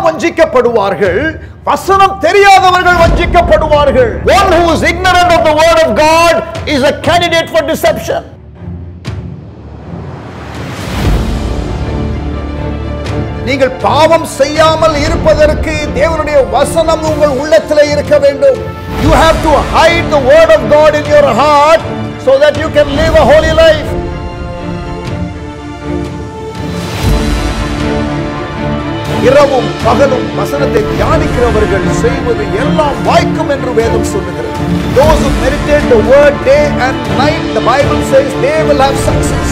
வஞ்சிக்கப்படுவார்கள் வசனம் தெரியாதவர்கள் வஞ்சிக்கப்படுவார்கள் One who is ignorant of the word of God is a candidate for deception. நீங்கள் பாவம் செய்யாமல் இருப்பதற்கு தேவனுடைய வசனம் உங்கள் உள்ளத்தில் இருக்க வேண்டும் You have to hide the word of God in your heart so that you can live a holy life. இரவும் பகலும் வசனத்தை தியானிக்கிறவர்கள் செய்வது எல்லாம் வாய்க்கும் என்று வேதம் சொல்லுகிறது Those who meditate the word day and night, the Bible says they will have success.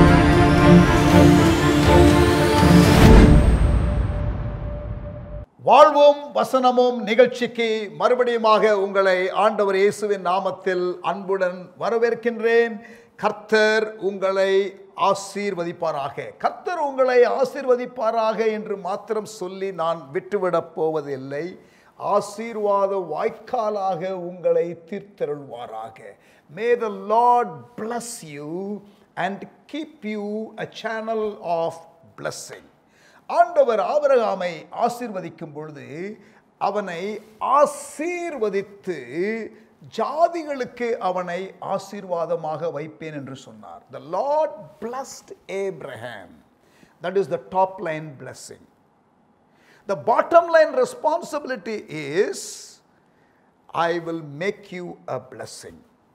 வாழ்வோம் வசனமும் நிகழ்ச்சிக்கு மறுபடியுமாக உங்களை ஆண்டவர் இயேசுவின் நாமத்தில் அன்புடன் வரவேற்கின்றேன் கர்த்தர் உங்களை ஆசீர்வதிப்பாராக கர்த்தர் உங்களை ஆசீர்வதிப்பாராக என்று மாத்திரம் சொல்லி நான் விட்டுவிடப் போவதில்லை ஆசீர்வாத வாய்க்காலாக உங்களை தீர்த்தருள்வாராக may the Lord bless you and keep you a channel of blessing ஆண்டவர் ஆபிரகாமை ஆசீர்வதிக்கும் பொழுது அவனை ஆசீர்வதித்து ஜாதிகளுக்கு அவனை ஆசீர்வாதமாக வைப்பேன் என்று சொன்னார் the Lord blessed Abraham that is the top line blessing the bottom line responsibility is I will make you a blessing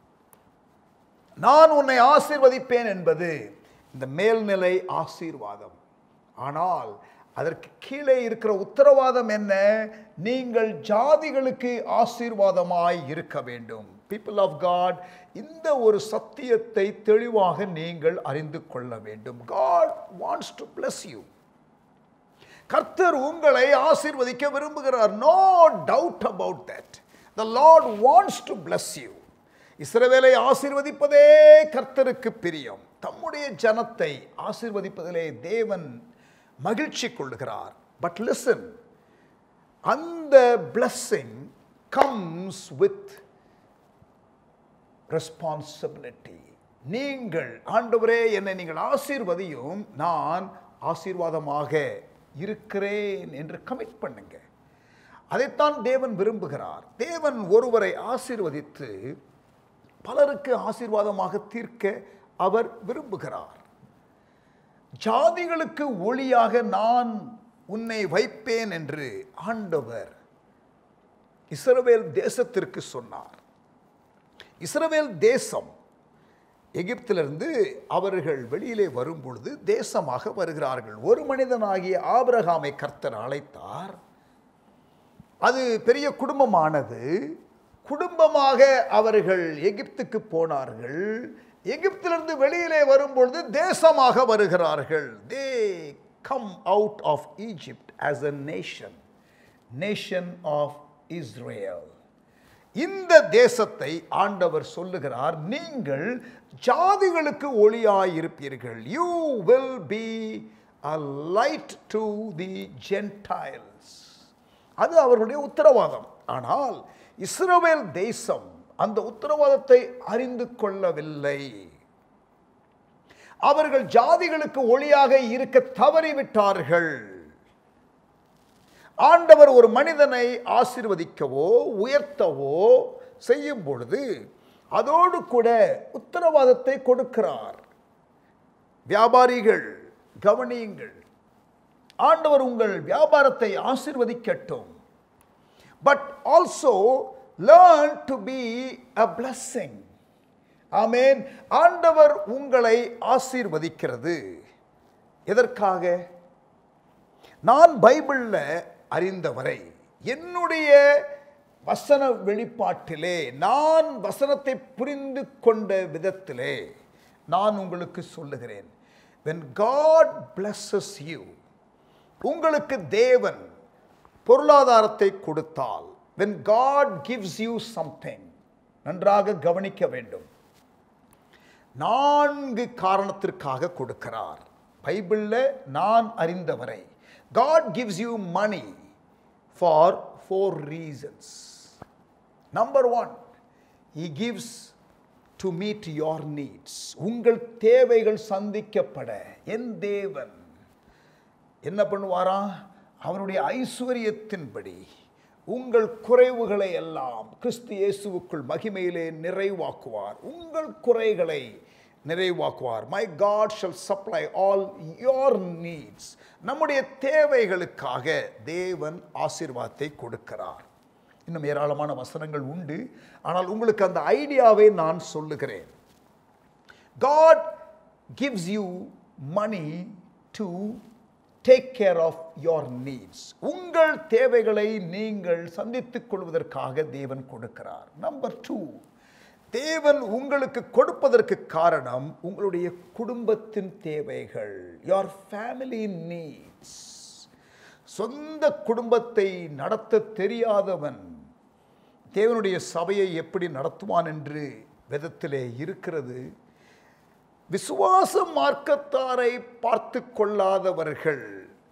நான் உன்னை ஆசீர்வதிப்பேன் என்பது இந்த மேல்நிலை ஆசீர்வாதம் ஆனால் அதற்கு கீழே இருக்கிற உத்தரவாதம் என்ன நீங்கள் ஜாதிகளுக்கு ஆசீர்வாதமாய் இருக்க வேண்டும் பீப்புள் ஆஃப் காட் இந்த ஒரு சத்தியத்தை தெளிவாக நீங்கள் அறிந்து கொள்ள வேண்டும் God wants to bless you கர்த்தர் உங்களை ஆசீர்வதிக்க விரும்புகிறார் no doubt about that the Lord wants to bless you இஸ்ரவேலை ஆசீர்வதிப்பதே கர்த்தருக்கு பிரியம் தம்முடைய ஜனத்தை ஆசீர்வதிப்பதிலே தேவன் மகிழ்ச்சி கொள்ளுகிறார் பட் லிசன் அந்த blessing comes with ரெஸ்பான்சிபிலிட்டி நீங்கள் ஆண்டவரே என்னை நீங்கள் ஆசீர்வதியும் நான் ஆசீர்வாதமாக இருக்கிறேன் என்று கமிட் பண்ணுங்க அதைத்தான் தேவன் விரும்புகிறார் தேவன் ஒருவரை ஆசீர்வதித்து பலருக்கு ஆசீர்வாதமாக தீர்க்க அவர் விரும்புகிறார் ஜாதிகளுக்கு ஒளியாக நான் உன்னை வைப்பேன் என்று ஆண்டவர் இஸ்ரவேல் தேசத்திற்கு சொன்னார் இஸ்ரவேல் தேசம் எகிப்திலிருந்து அவர்கள் வெளியிலே வரும் பொழுது தேசமாக வருகிறார்கள் ஒரு மனிதனாகிய ஆபிரகாமை கர்த்தர் அழைத்தார் அது பெரிய குடும்பமானது குடும்பமாக அவர்கள் எகிப்துக்கு போனார்கள் எகிப்திலிருந்து வெளியிலே வரும்பொழுது தேசமாக வருகிறார்கள் they come out of Egypt as a nation nation of Israel இந்த தேசத்தை ஆண்டவர் சொல்லுகிறார் நீங்கள் ஜாதிகளுக்கு ஒளியாயிருப்பீர்கள் you will be a light to the Gentiles அது அவர்களுடைய உத்தரவாதம் ஆனால் இஸ்ரவேல் தேசம் அந்த உத்தரவாதத்தை அறிந்து கொள்ளவில்லை அவர்கள் ஜாதிகளுக்கு ஒளியாக இருக்க தவறிவிட்டார்கள் ஆண்டவர் ஒரு மனிதனை ஆசீர்வதிக்கவோ உயர்த்தவோ செய்யும் பொழுது அதோடு கூட உத்தரவாதத்தை கொடுக்கிறார் வியாபாரிகள் கவனியுங்கள் ஆண்டவர் உங்கள் வியாபாரத்தை ஆசீர்வதிக்கட்டும் but also learn to be a blessing ஆமேன் ஆண்டவர் உங்களை ஆசீர்வதிக்கிறது எதற்காக நான் பைபிளில் அறிந்தவரை என்னுடைய வசன வெளிப்பாட்டிலே நான் வசனத்தை புரிந்து கொண்ட விதத்திலே நான் உங்களுக்கு சொல்லுகிறேன் when God blesses you உங்களுக்கு தேவன் பொருளாதாரத்தை கொடுத்தால் when God gives you something நன்றாக கவனிக்க வேண்டும் நான்கு காரணத்திற்காக கொடுக்கிறார் பைபிளில் நான் அறிந்தவரை God gives you money for four reasons. Number one, He gives to meet your needs. உங்கள் தேவைகள் சந்திக்கப்பட என் தேவன் என்ன பண்ணுவாராம் அவருடைய ஐஸ்வர்யத்தின்படி உங்கள் குறைவுகளை எல்லாம் கிறிஸ்து இயேசுவுக்குள் மகிமையிலே நிறைவாக்குவார் உங்கள் குறைகளை நிறைவாக்குவார் my God shall supply all your needs நம்முடைய தேவைகளுக்காக தேவன் ஆசீர்வாதத்தை கொடுக்கிறார் இன்னும் ஏராளமான வசனங்கள் உண்டு ஆனால் உங்களுக்கு அந்த ஐடியாவை நான் சொல்லுகிறேன் God gives you money to take care of your needs. உங்கள் தேவைகளை நீங்கள் சந்தித்துக் கொள்வதற்காக தேவன் கொடுக்கிறார் நம்பர் டூ தேவன் உங்களுக்கு கொடுப்பதற்கு காரணம் உங்களுடைய குடும்பத்தின் தேவைகள் your family needs சொந்த குடும்பத்தை நடத்த தெரியாதவன் தேவனுடைய சபையை எப்படி நடத்துவான் என்று விதத்திலே இருக்கிறது விசுவாச மார்க்கத்தாரை பார்த்து கொள்ளாதவர்கள்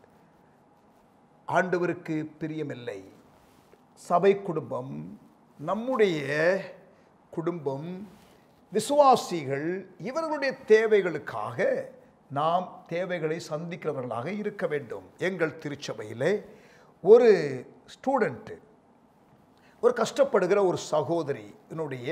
ஆண்டவருக்கு பிரியமில்லை சபை குடும்பம் நம்முடைய குடும்பம் விசுவாசிகள் இவர்களுடைய தேவைகளுக்காக நாம் தேவைகளை சந்திக்கிறவர்களாக இருக்க வேண்டும் எங்கள் திருச்சபையிலே ஒரு ஸ்டூடெண்ட்டு ஒரு கஷ்டப்படுகிற ஒரு சகோதரி என்னுடைய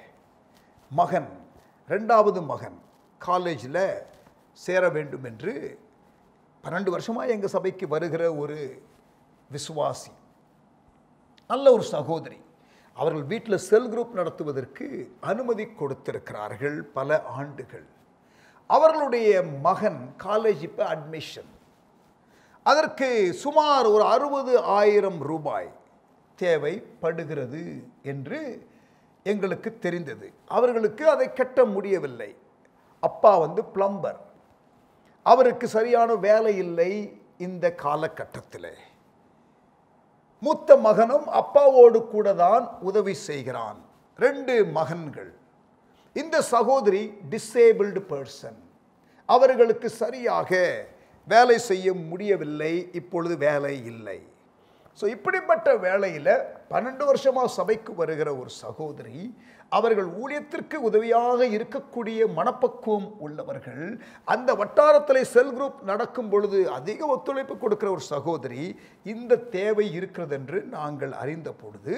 மகன் ரெண்டாவது மகன் காலேஜில் சேர வேண்டும் என்று பன்னெண்டு வருஷமாக எங்கள் சபைக்கு வருகிற ஒரு விசுவாசி நல்ல ஒரு சகோதரி அவர்கள் வீட்டில் செல் குரூப் நடத்துவதற்கு அனுமதி கொடுத்திருக்கிறார்கள் பல ஆண்டுகள் அவர்களுடைய மகன் காலேஜ் இப்போ அட்மிஷன் அதற்கு சுமார் ஒரு அறுபது ஆயிரம் ரூபாய் தேவைப்படுகிறது என்று எங்களுக்கு தெரிந்தது அவர்களுக்கு அதை கட்ட முடியவில்லை அப்பா வந்து பிளம்பர் அவருக்கு சரியான வேலை இல்லை இந்த காலகட்டத்தில் மூத்த மகனும் அப்பாவோடு கூட தான் உதவி செய்கிறான் ரெண்டு மகன்கள் இந்த சகோதரி டிசேபிள்டு பர்சன் அவர்களுக்கு சரியாக வேலை செய்ய முடியவில்லை இப்பொழுது வேலை இல்லை ஸோ இப்படிப்பட்ட வேலையில் பன்னெண்டு வருஷமாக சபைக்கு வருகிற ஒரு சகோதரி அவர்கள் ஊழியத்திற்கு உதவியாக இருக்கக்கூடிய மனப்பக்குவம் உள்ளவர்கள் அந்த வட்டாரத்தில் செல் குரூப் நடக்கும் பொழுது அதிக ஒத்துழைப்பு கொடுக்கிற ஒரு சகோதரி இந்த தேவை இருக்கிறது என்று நாங்கள் அறிந்த பொழுது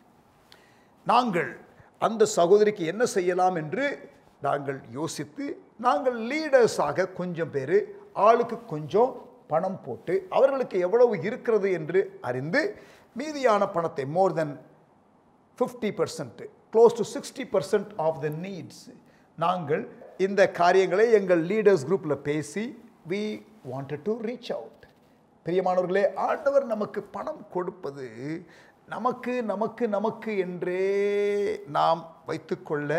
நாங்கள் அந்த சகோதரிக்கு என்ன செய்யலாம் என்று நாங்கள் யோசித்து நாங்கள் லீடர்ஸாக கொஞ்சம் பேர் ஆளுக்கு கொஞ்சம் பணம் போட்டு அவர்களுக்கு எவ்வளவு இருக்கிறது என்று அறிந்து மீதியான பணத்தை more than fifty percent close to sixty percent of the needs நாங்கள் இந்த காரியங்களை எங்கள் லீடர்ஸ் குரூப்பில் பேசி we wanted to reach out பிரியமானவர்களே ஆண்டவர் நமக்கு பணம் கொடுப்பது நமக்கு நமக்கு நமக்கு என்றே நாம் வைத்துக்கொள்ள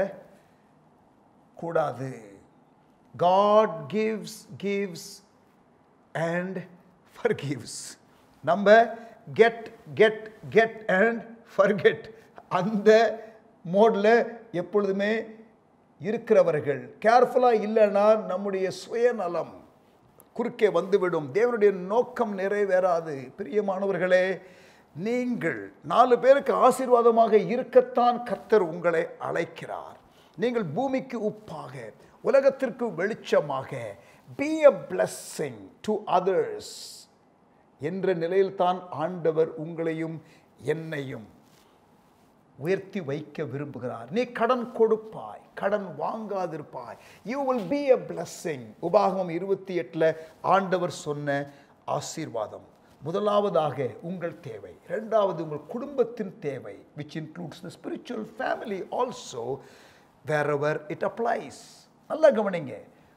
கூடாது God gives gives and forgives நம்ம get get get and forget அந்த மோடில் எப்பொழுதுமே இருக்கிறவர்கள் கேர்ஃபுல்லாக இல்லைன்னா நம்முடைய சுயநலம் குறுக்கே வந்துவிடும் தேவனுடைய நோக்கம் நிறைவேறாது பிரியமானவர்களே நீங்கள் நாலு பேருக்கு ஆசீர்வாதமாக இருக்கத்தான் கர்த்தர் உங்களை அழைக்கிறார் நீங்கள் பூமிக்கு உப்பாக உலகத்திற்கு வெளிச்சமாக be a blessing to others என்ற நிலையில்தான் ஆண்டவர் உங்களையும் என்னையும் உயர்த்தி வைக்க விரும்புகிறார் நீ கடன் கொடுப்பாய் கடன் வாங்காதிருப்பாய் you will be a blessing உபாகமம் இருபத்தி எட்டில் ஆண்டவர் சொன்ன ஆசீர்வாதம் முதலாவதாக உங்கள் தேவை இரண்டாவது உங்கள் குடும்பத்தின் தேவை which includes the spiritual family also wherever it applies நல்லா கவனிங்க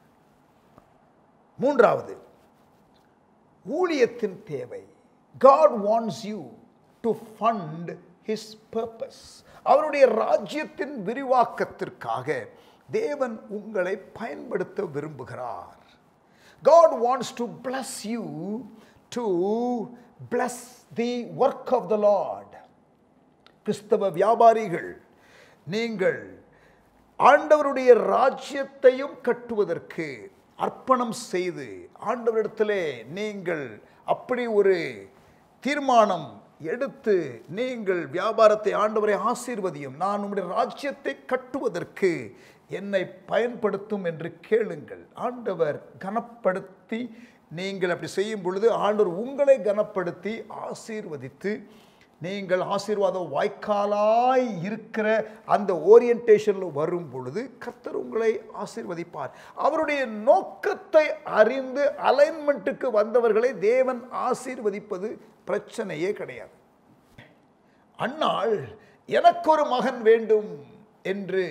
மூன்றாவது ஊழியத்தின் தேவை God wants you to fund his purpose அவருடைய ராஜ்யத்தின் விரிவாக்கத்திற்காக தேவன் உங்களை பயன்படுத்த விரும்புகிறார் God wants to bless you to bless the work of the Lord. கிறிஸ்தவ வியாபாரிகள் நீங்கள் ஆண்டவருடைய ராஜ்யத்தையும் கட்டுவதற்கு அர்ப்பணம் செய்து ஆண்டவரிடத்திலே நீங்கள் அப்படி ஒரு தீர்மானம் எடுத்து நீங்கள் வியாபாரத்தை ஆண்டவரை ஆசீர்வதியும் நான் உம்முடைய ராஜ்யத்தை கட்டுவதற்கு என்னை பயன்படுத்தும் என்று கேளுங்கள் ஆண்டவர் கனப்படுத்தி நீங்கள் அப்படி செய்யும் பொழுது ஆண்டவர் உங்களை கனப்படுத்தி ஆசீர்வதித்து நீங்கள் ஆசீர்வாத வாய்க்காலாய் இருக்கிற அந்த ஓரியன்டேஷனில் வரும் பொழுது கர்த்தர் உங்களை ஆசீர்வதிப்பார் அவருடைய நோக்கத்தை அறிந்து அலைன்மெண்ட்டுக்கு வந்தவர்களை தேவன் ஆசீர்வதிப்பது பிரச்சனையே கிடையாது அன்னாள் எனக்கு ஒரு மகன் வேண்டும் என்று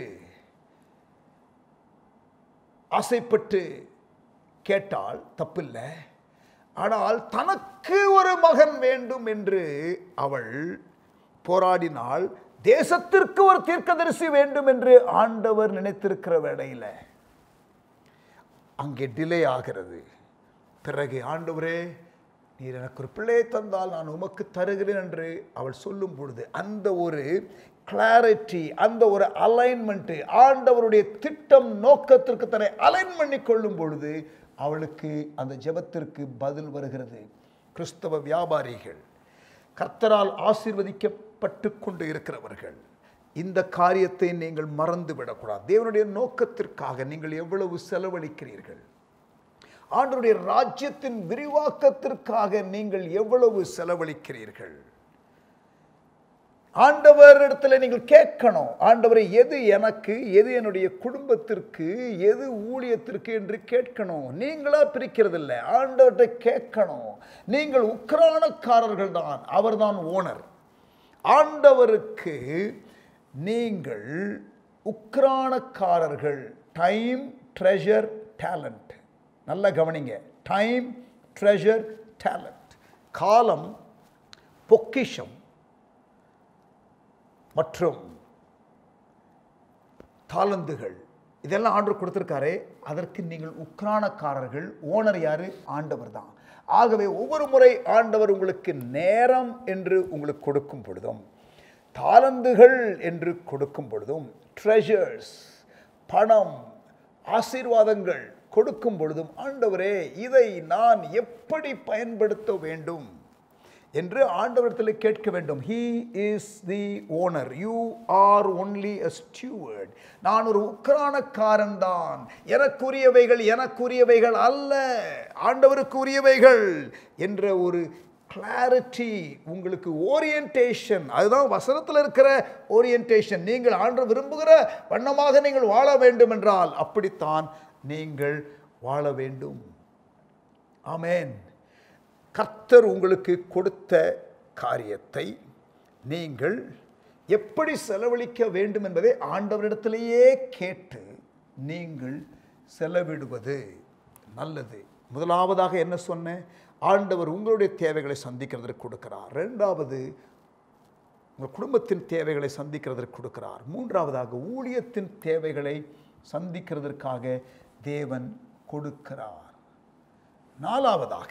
ஆசைப்பட்டு கேட்டால் தப்பில்லை ஆனால் தனக்கு ஒரு மகன் வேண்டும் என்று அவள் போராடினாள் தேசத்திற்கு ஒரு தீர்க்கதரிசி வேண்டும் என்று ஆண்டவர் நினைத்திருக்கிற வேளையில் அங்கே டிலே ஆகிறது பிறகு ஆண்டவரே நீர் எனக்கு ஒரு பிள்ளையை தந்தால் நான் உமக்கு தருகிறேன் என்று அவள் சொல்லும் பொழுது அந்த ஒரு கிளாரிட்டி அந்த ஒரு அலைன்மெண்ட்டு ஆண்டவருடைய திட்டம் நோக்கத்திற்கு தன்னை அலைன் பண்ணி கொள்ளும் பொழுது அவளுக்கு அந்த ஜெபத்திற்கு பதில் வருகிறது கிறிஸ்தவ வியாபாரிகள் கர்த்தரால் ஆசீர்வதிக்கப்பட்டு கொண்டு இருக்கிறவர்கள் இந்த காரியத்தை நீங்கள் மறந்து விடக்கூடாது தேவனுடைய நோக்கத்திற்காக நீங்கள் எவ்வளவு செலவழிக்கிறீர்கள் ஆண்டவருடைய ராஜ்யத்தின் விரிவாக்கத்திற்காக நீங்கள் எவ்வளவு செலவழிக்கிறீர்கள் ஆண்டவரிடத்தில் நீங்கள் கேட்கணும் ஆண்டவரை எது எனக்கு எது என்னுடைய குடும்பத்திற்கு எது ஊழியத்திற்கு என்று கேட்கணும் நீங்களா பிரிக்கிறது இல்லை ஆண்டவர்கிட்ட கேட்கணும் நீங்கள் உக்ரானக்காரர்கள் தான் அவர்தான் ஓனர் ஆண்டவருக்கு நீங்கள் உக்ரானக்காரர்கள் டைம் ட்ரெஷர் டேலண்ட் நல்லா கவனிங்க டைம் ட்ரெஷர் டேலண்ட் காலம் பொக்கிஷம் மற்றும் தாளந்துகள் இதெல்லாம் ஆண்டவர் கொடுத்துருக்காரே அதற்கு நீங்கள் உக்ரானக்காரர்கள் ஓனர் யாரு ஆண்டவர் தான் ஆகவே ஒவ்வொரு முறை ஆண்டவர் உங்களுக்கு நேரம் என்று உங்களுக்கு கொடுக்கும் பொழுதும் தாளந்துகள் என்று கொடுக்கும் பொழுதும் ட்ரெஷர்ஸ் பணம் ஆசீர்வாதங்கள் கொடுக்கும் பொழுதும் ஆண்டவரே இதை நான் எப்படி பயன்படுத்த வேண்டும் என்று ஆண்டவரத்தில் கேட்க வேண்டும் he is the owner you are only a steward நான் ஒரு உக்ரானக்காரன் தான் எனக்குரியவைகள் எனக்குரியவைகள் அல்ல ஆண்டவருக்குரியவைகள் என்ற ஒரு கிளாரிட்டி உங்களுக்கு ஓரியன்டேஷன் அதுதான் வசனத்தில் இருக்கிற ஓரியன்டேஷன் நீங்கள் ஆண்டு விரும்புகிற வண்ணமாக நீங்கள் வாழ வேண்டும் என்றால் அப்படித்தான் நீங்கள் வாழ வேண்டும் ஆமேன் கர்த்தர் உங்களுக்கு கொடுத்த காரியத்தை நீங்கள் எப்படி செலவழிக்க வேண்டும் என்பதை ஆண்டவரிடத்திலேயே கேட்டு நீங்கள் செலவிடுவது நல்லது முதலாவதாக என்ன சொன்னேன் ஆண்டவர் உங்களுடைய தேவைகளை சந்திக்கிறதற்கு கொடுக்கிறார் ரெண்டாவது உங்கள் குடும்பத்தின் தேவைகளை சந்திக்கிறதற்கு கொடுக்கிறார் மூன்றாவதாக ஊழியத்தின் தேவைகளை சந்திக்கிறதற்காக தேவன் கொடுக்கிறார் நாலாவதாக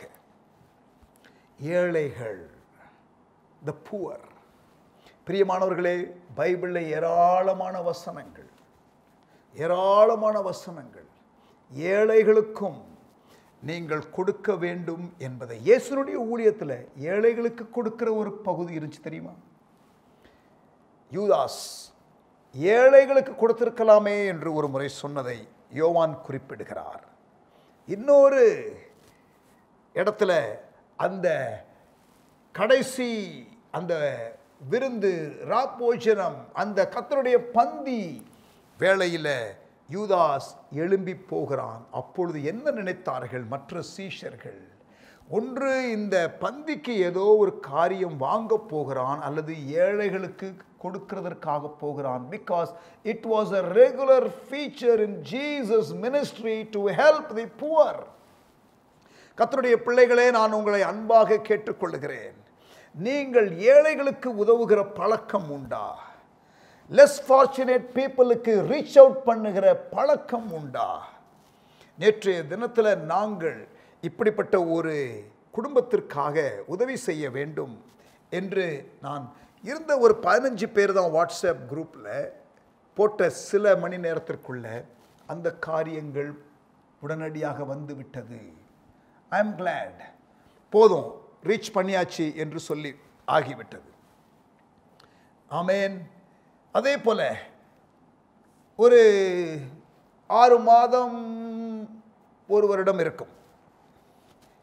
ஏழைகள் த புவர் பிரியமானவர்களே பைபிளில் ஏராளமான வசனங்கள் ஏராளமான வசனங்கள் ஏழைகளுக்கும் நீங்கள் கொடுக்க வேண்டும் என்பதை இயேசுனுடைய ஊழியத்தில் ஏழைகளுக்கு கொடுக்கிற ஒரு பகுதி இருந்துச்சு தெரியுமா யூதாஸ் ஏழைகளுக்கு கொடுத்திருக்கலாமே என்று ஒரு முறை சொன்னதை யோவான் குறிப்பிடுகிறார் இன்னொரு இடத்துல அந்த கடைசி அந்த விருந்து ராப்போஜனம் அந்த கத்தருடைய பந்தி வேளையில் யூதாஸ் எழும்பி போகிறான் அப்பொழுது என்ன நினைத்தார்கள் மற்ற சீஷர்கள் ஒன்று இந்த பந்திக்கு ஏதோ ஒரு காரியம் வாங்க போகிறான் அல்லது ஏழைகளுக்கு கொடுக்கிறதற்காக போகிறான் because it was a regular feature in Jesus ministry to help the poor கத்தருடைய பிள்ளைகளே நான் உங்களை அன்பாக கேட்டுக்கொள்கிறேன் நீங்கள் ஏழைகளுக்கு உதவுகிற பழக்கம் உண்டா லெஸ் ஃபார்ச்சுனேட் பீப்புளுக்கு ரீச் அவுட் பண்ணுகிற பழக்கம் உண்டா நேற்றைய தினத்தில் நாங்கள் இப்படிப்பட்ட ஒரு குடும்பத்திற்காக உதவி செய்ய வேண்டும் என்று நான் இருந்த ஒரு பதினஞ்சு பேர் தான் வாட்ஸ்அப் குரூப்பில் போட்ட சில மணி நேரத்திற்குள்ள அந்த காரியங்கள் உடனடியாக வந்து விட்டது ஐ எம் கிளாட் போதும் ரீச் பண்ணியாச்சு என்று சொல்லி ஆகிவிட்டது ஆமேன் அதே போல ஒரு ஆறு மாதம் ஒரு வருடம் இருக்கும்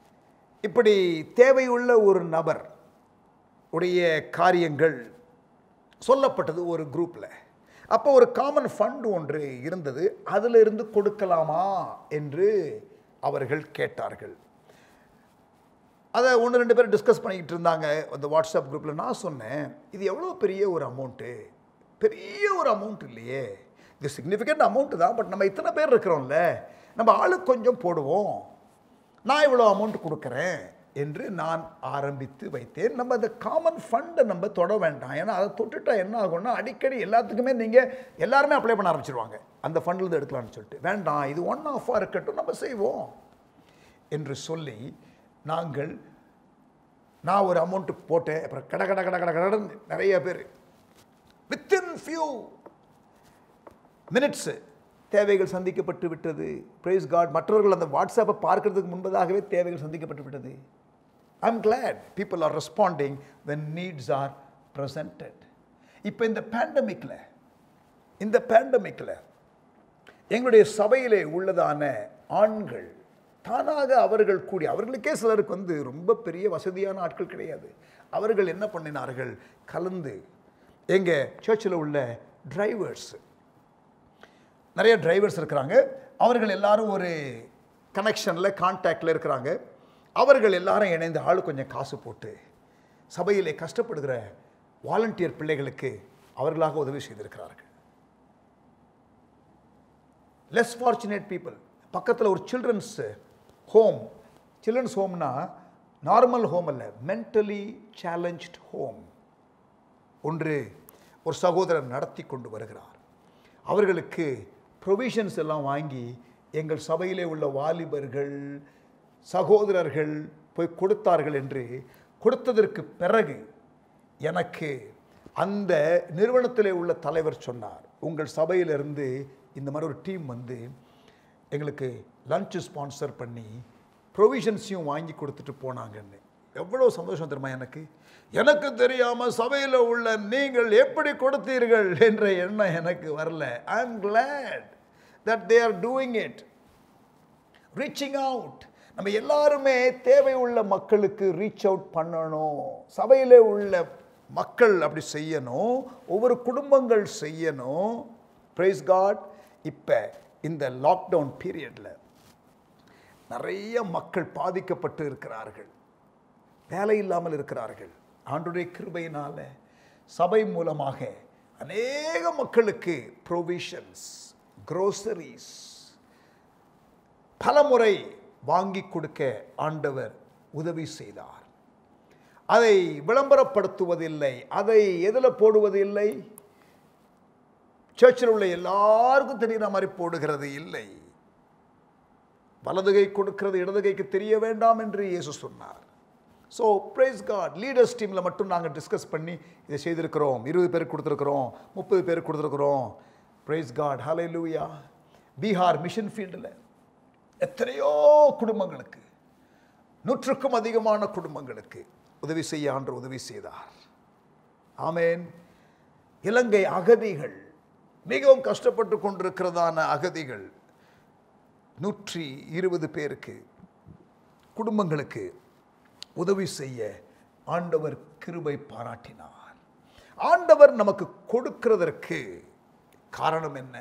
இப்படி தேவையுள்ள ஒரு நபர் உடைய காரியங்கள் சொல்லப்பட்டது ஒரு குரூப்பில் அப்போ ஒரு காமன் ஃபண்ட் ஒன்று இருந்தது அதில் இருந்து கொடுக்கலாமா என்று அவர்கள் கேட்டார்கள் அதை ஒன்று ரெண்டு பேர் டிஸ்கஸ் பண்ணிக்கிட்டு இருந்தாங்க அந்த வாட்ஸ்அப் குரூப்பில் நான் சொன்னேன் இது எவ்வளோ பெரிய ஒரு அமௌண்ட்டு பெரிய ஒரு அமௌண்ட் இல்லையே இது சிக்னிஃபிகண்ட் அமௌண்ட்டு தான் பட் நம்ம இத்தனை பேர் இருக்கிறோம்ல நம்ம ஆளுக்கு கொஞ்சம் போடுவோம் நான் இவ்வளோ அமௌண்ட் கொடுக்குறேன் என்று நான் ஆரம்பித்து வைத்தேன் நம்ம அந்த காமன் ஃபண்டை நம்ம தொட வேண்டாம் ஏன்னா அதை தொட்டுட்டா என்ன ஆகும்னா அடிக்கடி எல்லாத்துக்குமே நீங்கள் எல்லாருமே அப்ளை பண்ண ஆரம்பிச்சிருவாங்க அந்த ஃபண்ட்லேருந்து எடுக்கலாம்னு சொல்லிட்டு வேண்டாம் இது ஒன் ஆஃபாக இருக்கட்டும் நம்ம செய்வோம் என்று சொல்லி நாங்கள் நான் ஒரு அமௌண்ட்டு போட்டேன் அப்புறம் கட கட கட கட கடன்னு நிறைய பேர் வித்தின் ஃபியூ மினிட்ஸு தேவைகள் சந்திக்கப்பட்டு விட்டது பிரைஸ் காட் மற்றவர்கள் அந்த வாட்ஸ்அப்பை பார்க்கறதுக்கு முன்பதாகவே தேவைகள் சந்திக்கப்பட்டு விட்டது I am glad people are responding when needs are presented இப்போ இந்த பேண்டமிக்கில் இந்த பேண்டமிக்கில் எங்களுடைய சபையிலே உள்ளதான ஆண்கள் தானாக அவர்கள் கூடி அவர்களுக்கே சிலருக்கு வந்து ரொம்ப பெரிய வசதியான ஆட்கள் கிடையாது அவர்கள் என்ன பண்ணினார்கள் கலந்து எங்கள் சர்ச்சில் உள்ள டிரைவர்ஸ் நிறைய டிரைவர்ஸ் இருக்கிறாங்க அவர்கள் எல்லாரும் ஒரு கனெக்ஷனில் கான்டாக்டில் இருக்கிறாங்க அவர்கள் எல்லாரும் இணைந்து ஆளு கொஞ்சம் காசு போட்டு சபையிலே கஷ்டப்படுகிற வாலண்டியர் பிள்ளைகளுக்கு அவர்களாக உதவி செய்திருக்கிறார்கள் லெஸ் ஃபார்ச்சுனேட் பீப்புள் பக்கத்தில் ஒரு சில்ட்ரன்ஸ் ஹோம் சில்ட்ரன்ஸ் ஹோம்னா நார்மல் ஹோம் அல்ல மென்டலி சேலஞ்ச்ட் ஹோம் ஒன்று ஒரு சகோதரர் நடத்தி கொண்டு வருகிறார் அவர்களுக்கு ப்ரொவிஷன்ஸ் எல்லாம் வாங்கி எங்கள் சபையிலே உள்ள வாலிபர்கள் சகோதரர்கள் போய் கொடுத்தார்கள் என்று கொடுத்ததற்கு பிறகு எனக்கு அந்த நிறுவனத்திலே உள்ள தலைவர் சொன்னார் உங்கள் சபையிலிருந்து இந்த மாதிரி ஒரு டீம் வந்து எங்களுக்கு லஞ்ச் ஸ்பான்சர் பண்ணி ப்ரொவிஷன்ஸையும் வாங்கி கொடுத்துட்டு போனாங்கன்னு எவ்வளோ சந்தோஷம் தெரியுமா எனக்கு எனக்கு தெரியாமல் சபையில் உள்ள நீங்கள் எப்படி கொடுத்தீர்கள் என்ற எண்ணம் எனக்கு வரல I am glad that they are doing it reaching out நம்ம எல்லாருமே தேவை உள்ள மக்களுக்கு ரீச் அவுட் பண்ணணும் சபையில் உள்ள மக்கள் அப்படி செய்யணும் ஒவ்வொரு குடும்பங்கள் செய்யணும் பிரைஸ் காட் இப்போ இந்த லாக்டவுன் பீரியடில் நிறைய மக்கள் பாதிக்கப்பட்டு இருக்கிறார்கள் வேலை இல்லாமல் இருக்கிறார்கள் ஆண்டுடைய கிருபையினால சபை மூலமாக அநேக மக்களுக்கு ப்ரொவிஷன்ஸ் groceries பலமுறை வாங்கி கொடுக்க ஆண்டவர் உதவி செய்தார் அதை விளம்பரப்படுத்துவதில்லை அதை எதில் போடுவதில்லை சர்ச்சில் உள்ள எல்லாருக்கும் தெரிகிற மாதிரி போடுகிறது இல்லை வலதுகை கொடுக்கிறது இடதுகைக்கு தெரிய வேண்டாம் என்று இயேசு சொன்னார் ஸோ பிரைஸ் காட் லீடர்ஸ் டீமில் மட்டும் நாங்கள் டிஸ்கஸ் பண்ணி இதை செய்திருக்கிறோம் இருபது பேருக்கு கொடுத்துருக்குறோம் முப்பது பேருக்கு கொடுத்துருக்குறோம் பிரைஸ் காட் ஹலை லூயா பீகார் மிஷன் ஃபீல்டில் எத்தனையோ குடும்பங்களுக்கு நூற்றுக்கும் அதிகமான குடும்பங்களுக்கு உதவி செய்ய ஆண்டு உதவி செய்தார் ஆமேன் இலங்கை அகதிகள் மிகவும் கஷ்டப்பட்டு கொண்டிருக்கிறதான அகதிகள் நூற்றி இருபது பேருக்கு குடும்பங்களுக்கு உதவி செய்ய ஆண்டவர் கிருபை பாராட்டினார் ஆண்டவர் நமக்கு கொடுக்கிறதற்கு காரணம் என்ன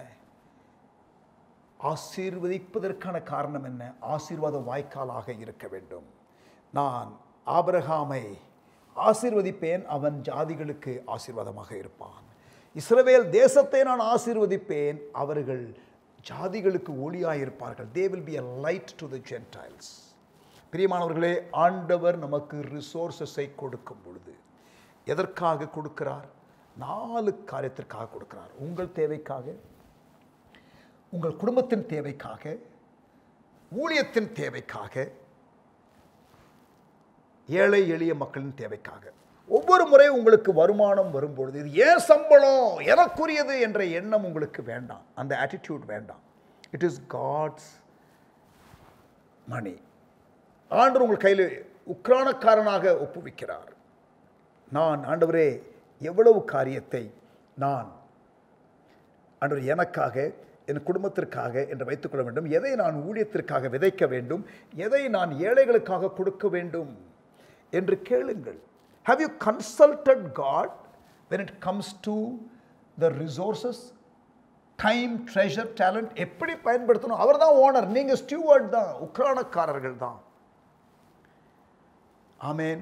ஆசீர்வதிப்பதற்கான காரணம் என்ன ஆசீர்வாத வாய்க்காலாக இருக்க வேண்டும் நான் ஆபிரகாமை ஆசீர்வதிப்பேன் அவன் ஜாதிகளுக்கு ஆசீர்வாதமாக இருப்பான் இஸ்ரவேல் தேசத்தை நான் ஆசீர்வதிப்பேன் அவர்கள் ஜாதிகளுக்கு ஒளியாயிருப்பார்கள் they will be a light to the Gentiles பிரியமானவர்களே ஆண்டவர் நமக்கு ரிசோர்ஸஸை கொடுக்கும் பொழுது எதற்காக கொடுக்கிறார் நாலு காரியத்திற்காக கொடுக்கிறார் உங்கள் தேவைக்காக உங்கள் குடும்பத்தின் தேவைக்காக ஊழியத்தின் தேவைக்காக ஏழை எளிய மக்களின் தேவைக்காக ஒவ்வொரு முறை உங்களுக்கு வருமானம் வரும்பொழுது இது ஏன் சம்பளம் எனக்குரியது என்ற எண்ணம் உங்களுக்கு வேண்டாம் அந்த ஆட்டிடியூட் வேண்டாம் இட் இஸ் காட்ஸ் மணி ஆண்டவர் உங்கள் கையில் உக்ரானக்காரனாக ஒப்புவிக்கிறார் நான் ஆண்டவரே எவ்வளவு காரியத்தை நான் ஆண்டவர் எனக்காக என் குடும்பத்திற்காக என்று வைத்துக்கொள்ள வேண்டும் எதை நான் ஊழியத்திற்காக விதைக்க வேண்டும் எதை நான் ஏழைகளுக்காக கொடுக்க வேண்டும் என்று கேளுங்கள் how you consulted God when it comes to the resources time treasure talent எப்படி பயன்படுத்தணும் அவர் தான் ஓனர் நீங்கள் ஸ்டியூவர்ட் தான் உக்ரானக்காரர்கள் தான் ஆமேன்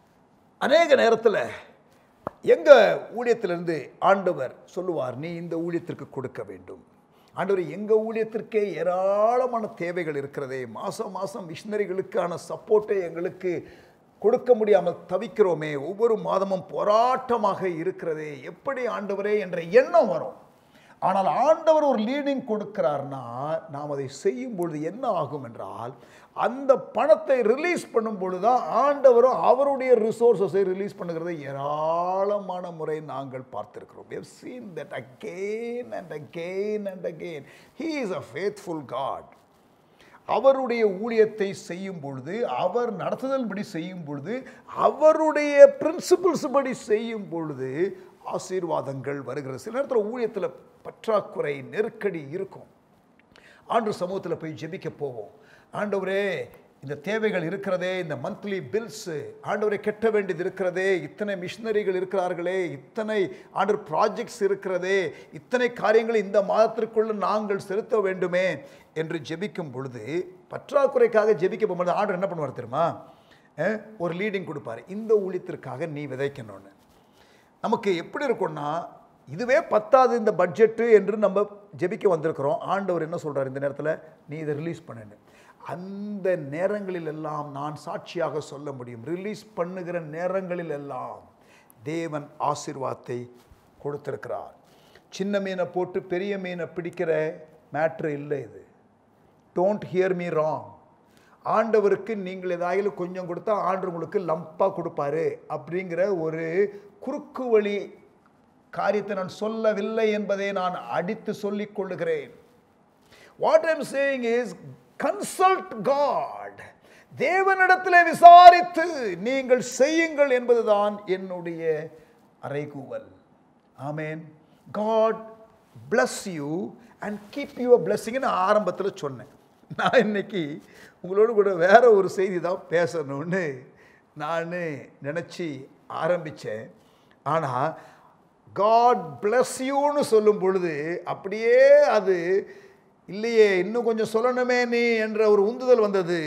அநேக நேரத்தில் எங்கள் ஊழியத்திலிருந்து ஆண்டவர் சொல்லுவார் நீ இந்த ஊழியத்திற்கு கொடுக்க வேண்டும் ஆண்டவர் எங்கள் ஊழியத்திற்கே ஏராளமான தேவைகள் இருக்கிறதே மாதம் மாதம் மிஷினரிகளுக்கான சப்போர்ட்டை எங்களுக்கு கொடுக்க முடியாமல் தவிக்கிறோமே ஒவ்வொரு மாதமும் போராட்டமாக இருக்கிறதே எப்படி ஆண்டவரே என்ற எண்ணம் வரும் ஆனால் ஆண்டவர் ஒரு லீடிங் கொடுக்கிறார்னா நாம் அதை செய்யும் பொழுது என்ன ஆகும் என்றால் அந்த பணத்தை ரிலீஸ் பண்ணும் பொழுது தான் ஆண்டவரும் அவருடைய ரிசோர்ஸஸை ரிலீஸ் பண்ணுகிறதை ஏராளமான முறை நாங்கள் பார்த்திருக்கிறோம் we have seen that again and again and again he is a faithful god அவருடைய ஊழியத்தை செய்யும் பொழுது அவர் நடத்துதல்படி செய்யும் பொழுது அவருடைய பிரின்சிபிள்ஸ் படி செய்யும் பொழுது ஆசீர்வாதங்கள் வருகிறது சில நேரத்தில் ஊழியத்தில் பற்றாக்குறை நெருக்கடி இருக்கும் ஆண்டு சமூகத்தில் போய் ஜெபிக்க போவோம் ஆண்டவரே இந்த தேவைகள் இருக்கிறதே இந்த மந்த்லி பில்ஸு ஆண்டவரை கெட்ட வேண்டியது இருக்கிறதே இத்தனை மிஷினரிகள் இருக்கிறார்களே இத்தனை ஆண்டர் ப்ராஜெக்ட்ஸ் இருக்கிறதே இத்தனை காரியங்களை இந்த மாதத்திற்குள்ள நாங்கள் செலுத்த வேண்டுமே என்று ஜெபிக்கும் பொழுது பற்றாக்குறைக்காக ஜெபிக்க போகும்போது ஆண்டர் என்ன பண்ணுவார் தெரியுமா அஹ், ஒரு லீடிங் கொடுப்பார் இந்த ஊழியத்திற்காக நீ விதைக்கணும்னு நமக்கு எப்படி இருக்கும்னா இதுவே பத்தாது இந்த பட்ஜெட்டு என்று நம்ம ஜெபிக்க வந்திருக்கிறோம் ஆண்டவர் என்ன சொல்றார் இந்த நேரத்தில் நீ இதை ரிலீஸ் பண்ணுன்னு அந்த நேரங்களில் எல்லாம் நான் சாட்சியாக சொல்ல முடியும் ரிலீஸ் பண்ணுகிற நேரங்களில் எல்லாம் தேவன் ஆசீர்வாதத்தை கொடுத்திருக்கிறார் சின்ன மீனை போட்டு பெரிய மீனை பிடிக்கிற மேட்ரு இல்லை இது டோன்ட் ஹியர் மீ ராங் ஆண்டவருக்கு நீங்கள் ஏதாயிலும் கொஞ்சம் கொடுத்தா ஆண்டு உங்களுக்கு லம்பாக கொடுப்பாரு அப்படிங்கிற ஒரு குறுக்கு வழி காரியத்தை நான் சொல்லவில்லை என்பதை நான் அடித்து சொல்லிக் கொள்ளுகிறேன் what I'm saying is consult God தேவனிடத்தில் விசாரித்து நீங்கள் செய்யுங்கள் என்பதுதான் என்னுடைய அறைகூவல் ஆமேன் God bless you and keep your பிளஸ்ஸிங்னு ஆரம்பத்தில் சொன்னேன் நான் இன்னைக்கு உங்களோடு கூட வேற ஒரு செய்தி தான் பேசணும்னு நான் நினச்சி ஆரம்பித்தேன் ஆனால் காட் bless யூன்னு சொல்லும் பொழுது அப்படியே அது இல்லையே இன்னும் கொஞ்சம் சொல்லணுமே நீ என்ற ஒரு உந்துதல் வந்தது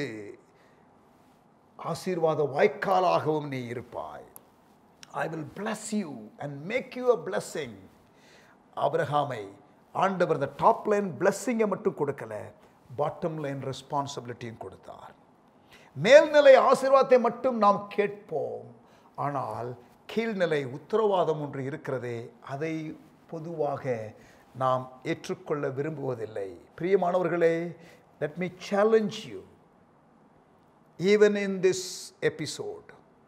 ஆசீர்வாத வாய்க்காலாகவும் நீ இருப்பாய் I will bless you and make you a blessing ஆபிரகாமை ஆண்டவர் இந்த டாப் லைன் பிளஸ்ஸிங்கை மட்டும் கொடுக்கல பாட்டம் லைன் ரெஸ்பான்சிபிலிட்டியும் கொடுத்தார் மேல்நிலை ஆசீர்வாதத்தை மட்டும் நாம் கேட்போம் ஆனால் கீழ்நிலை உத்தரவாதம் ஒன்று இருக்கிறதே அதை பொதுவாக நாம் ஏற்றுக்கொள்ள விரும்புவதில்லை பிரியமானவர்களே let me challenge you even in this episode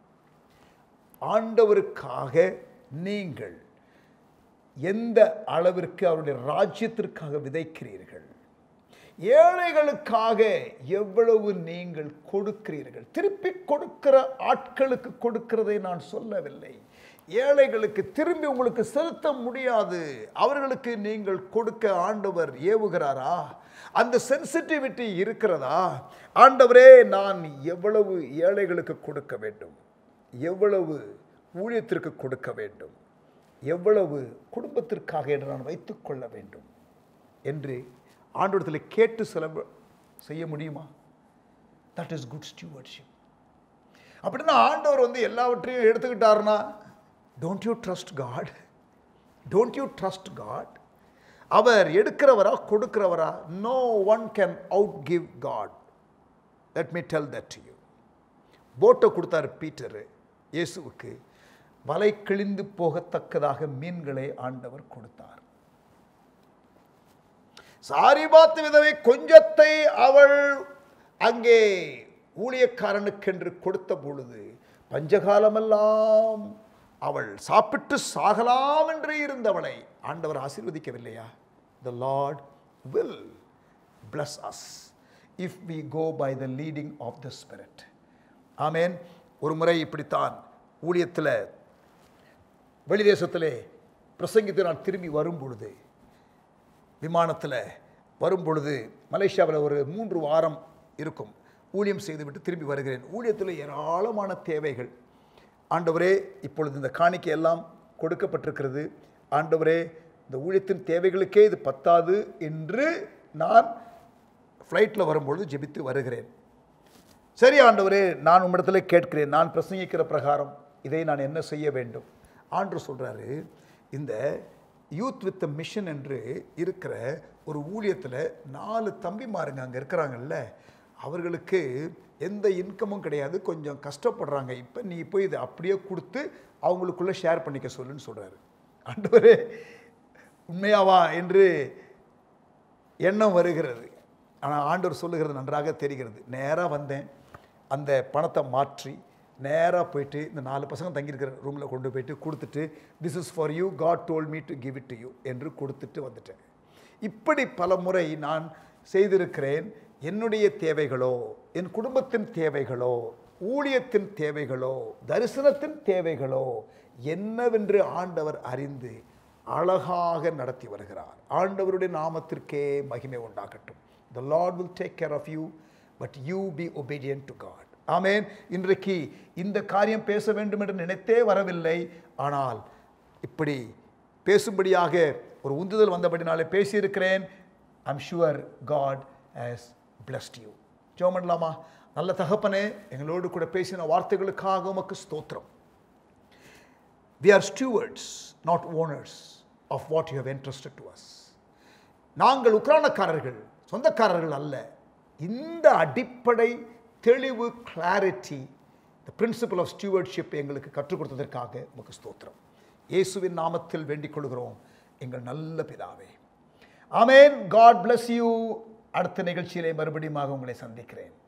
ஆண்டவருக்காக நீங்கள் எந்த அளவிற்கு அவருடைய ராஜ்யத்திற்காக விதைக்கிறீர்கள் ஏழைகளுக்காக எவ்வளவு நீங்கள் கொடுக்கிறீர்கள் திருப்பி கொடுக்கிற ஆட்களுக்கு கொடுக்கிறதை நான் சொல்லவில்லை ஏழைகளுக்கு திரும்பி உங்களுக்கு செலுத்த முடியாது அவர்களுக்கு நீங்கள் கொடுக்க ஆண்டவர் ஏவுகிறாரா அந்த சென்சிட்டிவிட்டி இருக்கிறதா ஆண்டவரே நான் எவ்வளவு ஏழைகளுக்கு கொடுக்க வேண்டும் எவ்வளவு ஊழியத்திற்கு கொடுக்க வேண்டும் எவ்வளவு குடும்பத்திற்காக என்று நான் வைத்துக்கொள்ள வேண்டும் என்று ஆண்டவரத்தில் கேட்டு செலவு செய்ய முடியுமா தட் இஸ் குட் ஸ்டியூவர்ட்ஷிப் அப்படின்னா ஆண்டவர் வந்து எல்லாவற்றையும் எடுத்துக்கிட்டாருன்னா don't you trust God don't you trust God அவர் எடுக்கிறவரா கொடுக்கிறவரா no one can out give God let me tell that to you போட்டை கொடுத்தாரு பீட்டரு இயேசுவுக்கு வலை கிழிந்து போகத்தக்கதாக மீன்களை ஆண்டவர் கொடுத்தார் சாரிபாத்து விதவை கொஞ்சத்தை அவள் அங்கே ஊழியக்காரனுக்கென்று கொடுத்த பொழுது பஞ்சகாலமெல்லாம் அவள் சாப்பிட்டு சாகலாம் என்று இருந்தவளை ஆண்டவர் ஆசீர்வதிக்கவில்லையா the Lord will bless us if we go by the leading of the spirit ஆமென் ஒரு முறை இப்படித்தான் ஊழியத்தில் வெளிதேசத்திலே பிரசங்கித்து நான் திரும்பி வரும் பொழுது விமானத்தில் வரும் பொழுது மலேசியாவில் ஒரு மூன்று வாரம் இருக்கும் ஊழியம் செய்துவிட்டு திரும்பி வருகிறேன் ஊழியத்தில் ஏராளமான தேவைகள் ஆண்டவரே இப்பொழுது இந்த காணிக்கை எல்லாம் கொடுக்கப்பட்டிருக்கிறது ஆண்டவரே இந்த ஊழியத்தின் தேவைகளுக்கே இது பத்தாது என்று நான் ஃப்ளைட்டில் வரும்பொழுது ஜெபித்து வருகிறேன் சரி ஆண்டவரே நான் உம்மிடத்தில் கேட்கிறேன் நான் பிரசங்கிக்கிற பிரகாரம் இதை நான் என்ன செய்ய வேண்டும் ஆண்டு சொல்கிறாரு இந்த யூத் வித் மிஷன் என்று இருக்கிற ஒரு ஊழியத்தில் நாலு தம்பிமாருங்க அங்கே இருக்கிறாங்கல்ல அவர்களுக்கு எந்த இன்கமும் கிடையாது கொஞ்சம் கஷ்டப்படுறாங்க இப்போ நீ போய் இதை அப்படியே கொடுத்து அவங்களுக்குள்ளே ஷேர் பண்ணிக்க சொல்லுன்னு சொல்கிறாரு ஆண்டவரே உண்மையாவா என்று எண்ணம் வருகிறது ஆனால் ஆண்டவர் சொல்லுகிறது நன்றாக தெரிகிறது நேராக வந்தேன் அந்த பணத்தை மாற்றி நேராக போயிட்டு இந்த நாலு பசங்க தங்கியிருக்கிற ரூமில் கொண்டு போயிட்டு கொடுத்துட்டு this is for you God told me to give it to you என்று கொடுத்துட்டு வந்துட்டேன் இப்படி பல முறை நான் செய்திருக்கிறேன் என்னுடைய தேவைகளோ என் குடும்பத்தின் தேவைகளோ ஊழியத்தின் தேவைகளோ தரிசனத்தின் தேவைகளோ என்னவென்று ஆண்டவர் அறிந்து அழகாக நடத்தி வருகிறார் ஆண்டவருடைய நாமத்திற்கே மகிமை உண்டாகட்டும் the Lord will take care of you but you be obedient to God ஆமென் இன்றைக்கு இந்த காரியம் பேச வேண்டும் என்று நினைத்தே வரவில்லை ஆனால் இப்படி பேசும்படியாக ஒரு உந்துதல் வந்தபடினாலே பேசியிருக்கிறேன் I'm sure God has blessed you ஜெபம் பண்ணலாமா நல்ல தகப்பனே எங்களோடு கூட பேசின வார்த்தைகளுக்காக உமக்கு ஸ்தோத்திரம் we are stewards not owners of what you have entrusted to us நாங்கள் உக்ரானக்காரர்கள் சொந்தக்காரர்கள் அல்ல இந்த அடிப்படை தெளிவு clarity the principle of stewardship எங்களுக்கு கற்றுக் கொடுத்ததற்காக உமக்கு ஸ்தோத்திரம் இயேசுவின் நாமத்தில் வேண்டிக் கொள்கிறோம் எங்கள் நல்ல பிதாவே ஆமேன் காட் bless யூ அடுத்த நிகழ்ச்சியிலே மறுபடியும் உங்களை சந்திக்கிறேன்